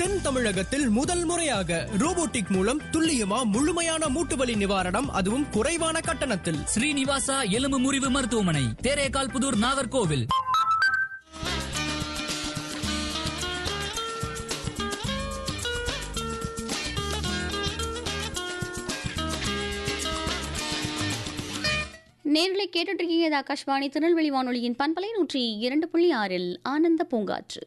தென் தமிழகத்தில் முதல் முறையாக ரோபோட்டிக் மூலம் துல்லியமா முழுமையான மூட்டுவலி நிவாரணம் அதுவும் குறைவான கட்டணத்தில் ஸ்ரீனிவாசா எலும்பு முறிவு மருத்துவமனை தேரேகால் புதூர் நாகர்கோவில் நேர்களை கேட்டுட்டு இருக்கீங்க இது ஆகாஷ்வாணி திருநெல்வேலி வானொலியின் பண்பலை நூற்றி இரண்டு புள்ளி ஆறில் ஆனந்த பூங்காற்று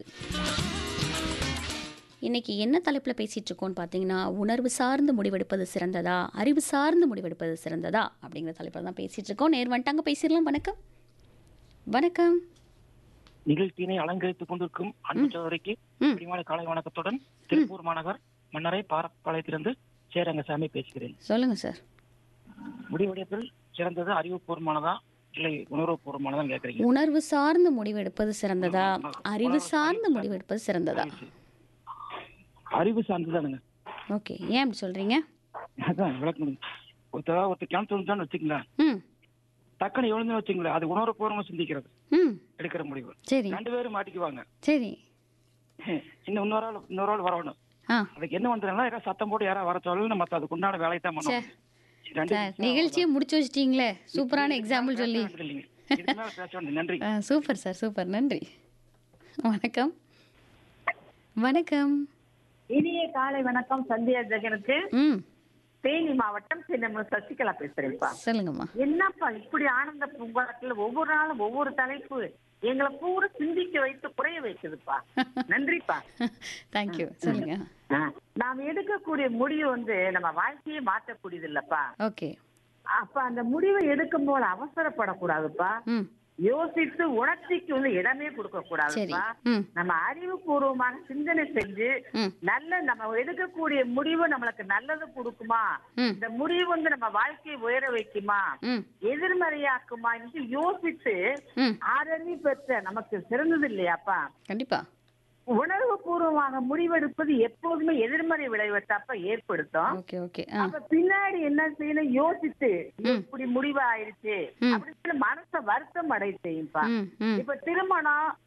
இன்னைக்கு என்ன தலைப்பில் பேசிட்டு இருக்கோம்னு பார்த்தீங்கன்னா உணர்வு சார்ந்து முடிவெடுப்பது சிறந்ததா அறிவு சார்ந்து முடிவெடுப்பது சிறந்ததா அப்படிங்கிற தலைப்பில் தான் பேசிட்டு இருக்கோம் நேர் வந்துட்டாங்க பேசிடலாம் வணக்கம் வணக்கம் நிகழ்ச்சியினை அலங்கரித்துக் கொண்டிருக்கும் அன்பு சோதரிக்கு ம். பிரிமான காலை வணக்கத்துடன் திருப்பூர் மாநகர் மன்னரை பாரப்பாளையத்திலிருந்து சேரங்கசாமி பேசுகிறேன் சொல்லுங்க சார் முடிவெடுப்பில் சிறந்தது அறிவுபூர்வமானதா இல்லை உணர்வுபூர்வமானதா கேக்குறீங்க உணர்வு சார்ந்து முடிவெடுப்பது சிறந்ததா அறிவு சார்ந்து முடிவெடுப்பது சிறந்ததா அறிவு சார்ந்துதானுங்க ஓகே ஏன் அப்படி சொல்றீங்க அதான் விளக்கணும் ஒருத்தர் ஒருத்தர் கிணத்து வந்துட்டான்னு வச்சுங்களேன் ம் டக்குன்னு எழுந்து வச்சுங்களேன் அது உணர்வுபூர்வமா சிந்திக்கிறது ம் எடுக்கிற முடிவு சரி ரெண்டு பேரும் மாட்டிக்குவாங்க சரி இன்னும் இன்னொரு ஆள் இன்னொரு ஆள் வரணும் ஆ அதுக்கு என்ன வந்துடும்னா யாராவது சத்தம் போட்டு யாராவது வர சொல்லணும் மத்த அதுக்கு உண்டான வேலையை தான் சே. பண்ணணும் ரெண்டு சார் நிகழ்ச்சியை முடிச்சு வச்சிட்டீங்களே சூப்பரான எக்ஸாம்பிள் சொல்லி இல்லைங்க. இதுக்கு மேல பேச வேண்டியது. நன்றி ஆ, சூப்பர் சார் சூப்பர் நன்றி வணக்கம் வணக்கம் இனிய காலை வணக்கம் சந்தியா ஜெகனுக்கு ம் தேனி மாவட்டம் சின்ன சசிகலா பேசுறேன்ப்பா சொல்லுங்கம்மா என்னப்பா இப்படி ஆனந்த பூங்காட்டில் ஒவ்வொரு நாளும் ஒவ்வொரு தலைப்பு எங்களை பூரா சிந்திக்க வைத்து குறைய வைக்குதுப்பா நன்றிப்பா தேங்க்யூ சொல்லுங்க ஆ, நாம் எடுக்கக்கூடிய முடிவு வந்து நம்ம வாழ்க்கையை மாற்றக்கூடியது இல்லப்பா ஓகே அப்ப அந்த முடிவை எடுக்கும் போது அவசரப்படக்கூடாதுப்பா ம் யோசித்து உணர்ச்சிக்கு வந்து இடமே கொடுக்க சரி கூடாதுப்பா ம் நம்ம அறிவுபூர்வமாக சிந்தனை செஞ்சு ம் நல்ல நம்ம எடுக்கக்கூடிய முடிவு நம்மளுக்கு நல்லது கொடுக்குமா ம் இந்த முடிவு வந்து நம்ம வாழ்க்கையை உயர வைக்குமா ம் எதிர்மறையாக்குமா என்று யோசித்து ம் ஆறறிவு பெற்ற நமக்கு சிறந்தது இல்லையாப்பா கண்டிப்பா உணர்வு பூர்வமாக முடிவெடுப்பது எப்போதுமே எதிர்மறை விளைவை தப்ப ஏற்படுத்தும் ஓகே ஓகே ஆ அப்ப பின்னாடி என்ன செய்யணும் யோசித்து ம். இப்படி முடிவு ஆயிடுச்சு ம். அப்படின்னு மனச வருத்தம் அடை செய்யும்பா ம் ம் இப்ப திருமணம்